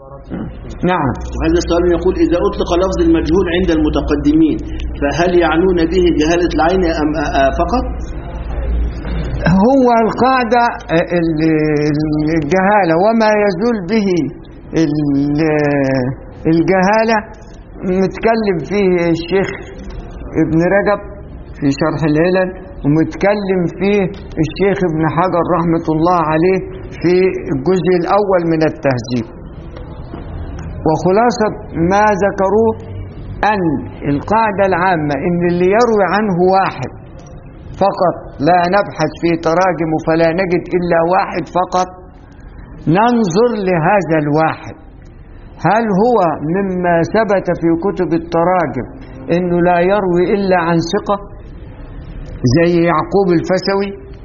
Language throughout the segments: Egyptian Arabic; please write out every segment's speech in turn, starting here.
نعم وهذا السؤال يقول إذا أطلق لفظ المجهول عند المتقدمين فهل يعنون به جهالة العين أم آ- آ- فقط؟ هو القاعدة ال- الجهالة وما يزول به ال- الجهالة متكلم فيه الشيخ ابن رجب في شرح العلل ومتكلم فيه الشيخ ابن حجر رحمة الله عليه في الجزء الأول من التهذيب وخلاصة ما ذكروه أن القاعدة العامة إن اللي يروي عنه واحد فقط لا نبحث في تراجمه فلا نجد إلا واحد فقط ننظر لهذا الواحد هل هو مما ثبت في كتب التراجم انه لا يروي الا عن ثقه زي يعقوب الفسوي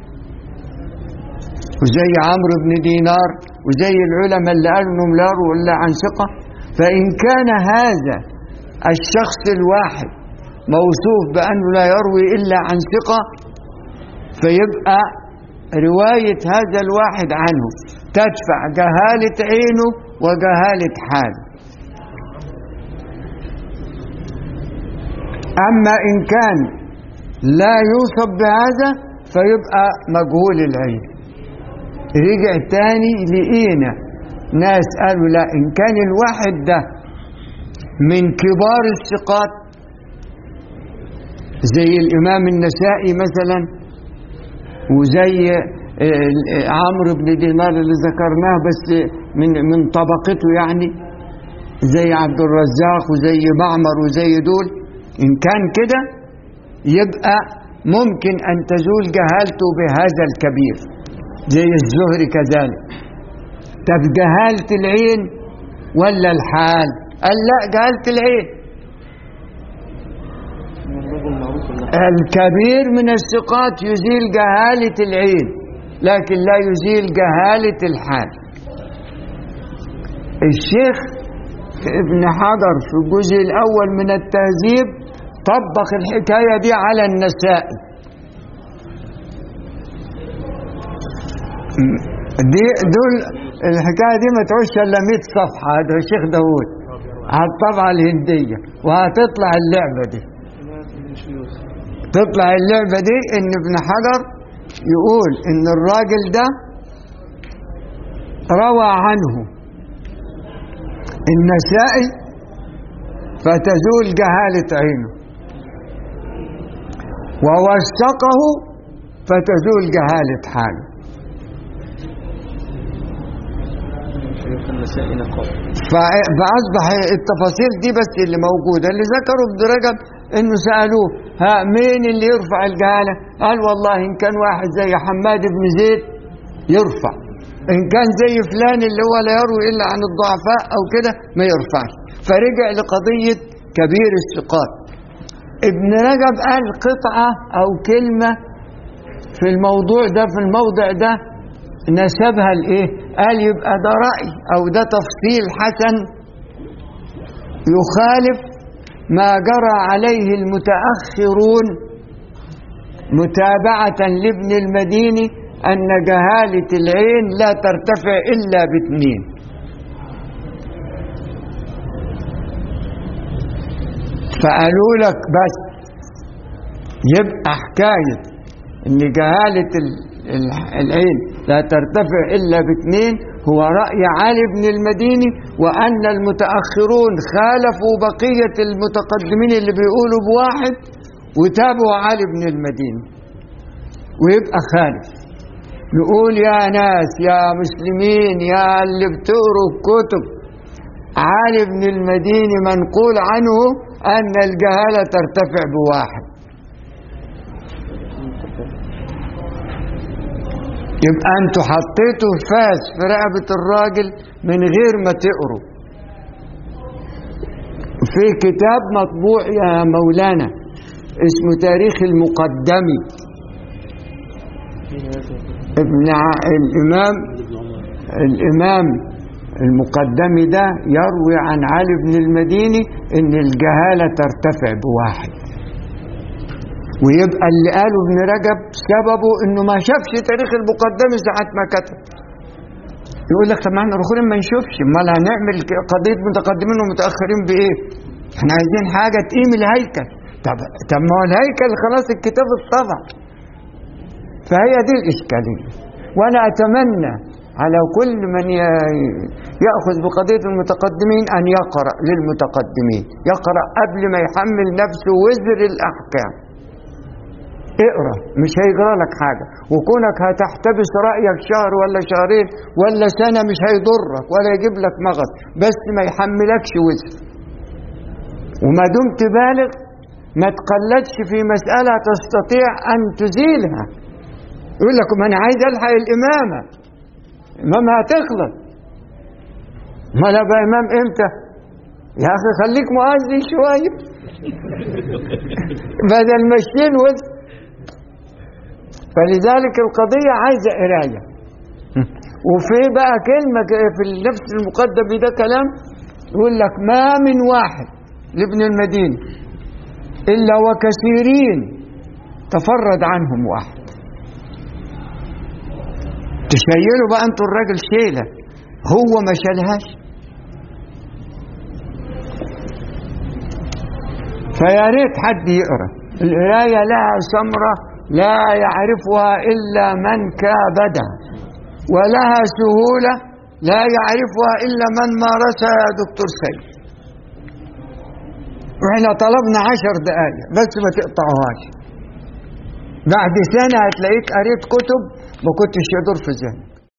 وزي عمرو بن دينار وزي العلماء اللي قالوا انهم لا يرووا الا عن ثقه فان كان هذا الشخص الواحد موصوف بانه لا يروي الا عن ثقه فيبقى روايه هذا الواحد عنه تدفع جهاله عينه وجهاله حاله أما إن كان لا يوصف بهذا فيبقى مجهول العين رجع تاني لقينا ناس قالوا لا إن كان الواحد ده من كبار الثقات زي الإمام النسائي مثلا وزي آه، عمرو بن دينار اللي ذكرناه بس من من طبقته يعني زي عبد الرزاق وزي معمر وزي دول إن كان كده يبقى ممكن أن تزول جهالته بهذا الكبير زي الزهري كذلك طب جهالة العين ولا الحال قال لا جهالة العين الكبير من الثقات يزيل جهالة العين لكن لا يزيل جهالة الحال الشيخ ابن حجر في الجزء الأول من التهذيب طبق الحكاية دي على النسائي دي دول الحكاية دي ما تعوش إلا 100 صفحة هذا الشيخ داوود على الطبعة الهندية وهتطلع اللعبة دي تطلع اللعبة دي إن ابن حجر يقول إن الراجل ده روى عنه النسائي فتزول جهالة عينه ووثقه فتزول جهالة حاله فا- فأصبح التفاصيل دي بس اللي موجودة اللي ذكروا ابن رجب انه سألوه ها مين اللي يرفع الجهالة قال والله ان كان واحد زي حماد بن زيد يرفع ان كان زي فلان اللي هو لا يروي الا عن الضعفاء او كده ما يرفعش فرجع لقضية كبير الثقات ابن رجب قال قطعة او كلمة في الموضوع ده في الموضع ده نسبها لايه قال يبقى ده رأي او ده تفصيل حسن يخالف ما جرى عليه المتأخرون متابعة لابن المديني أن جهالة العين لا ترتفع إلا باثنين فقالوا لك بس يبقى حكاية ان جهالة ال- ال- العين لا ترتفع الا باثنين هو رأي علي بن المديني وان المتأخرون خالفوا بقية المتقدمين اللي بيقولوا بواحد وتابعوا علي بن المديني ويبقى خالف نقول يا ناس يا مسلمين يا اللي بتقروا الكتب علي بن المديني منقول عنه أن الجهالة ترتفع بواحد يبقى انتوا حطيتوا فاس في رقبة الراجل من غير ما تقروا في كتاب مطبوع يا مولانا اسمه تاريخ المقدمي ابن ع- الإمام الإمام المقدمي ده يروي عن علي بن المديني إن الجهالة ترتفع بواحد ويبقى اللي قاله ابن رجب سببه إنه ما شافش تاريخ المقدمي ساعة ما كتب يقول لك طب ما احنا الاخرين ما نشوفش امال هنعمل ك- قضيه متقدمين ومتاخرين بايه؟ احنا عايزين حاجه تقيم الهيكل طب طب ما هو الهيكل خلاص الكتاب اتطبع فهي دي الاشكاليه وانا اتمنى على كل من ي- ياخذ بقضيه المتقدمين ان يقرا للمتقدمين يقرا قبل ما يحمل نفسه وزر الاحكام اقرا مش هيجرى لك حاجه وكونك هتحتبس رايك شهر ولا شهرين ولا سنه مش هيضرك ولا يجيب لك مغص بس ما يحملكش وزر وما دمت بالغ ما تقلدش في مساله تستطيع ان تزيلها يقول لك ما انا عايز الحق الامامه امامها هتخلص ما انا بقى امام امتى يا اخي خليك مؤذن شويه بدل ماشيين وزر فلذلك القضية عايزة قراية وفي بقى كلمة ك- في نفس المقدم ده كلام يقول لك ما من واحد لابن المدينة إلا وكثيرين تفرد عنهم واحد تشيلوا بقى انتوا الراجل شيلة هو ما شالهاش فيا ريت حد يقرا القرايه لها ثمره لا يعرفها الا من كابدها ولها سهوله لا يعرفها الا من مارسها يا دكتور سيد واحنا طلبنا عشر دقائق بس ما تقطعوهاش بعد سنه هتلاقيك قريت كتب ما كنتش يدور في ذهنك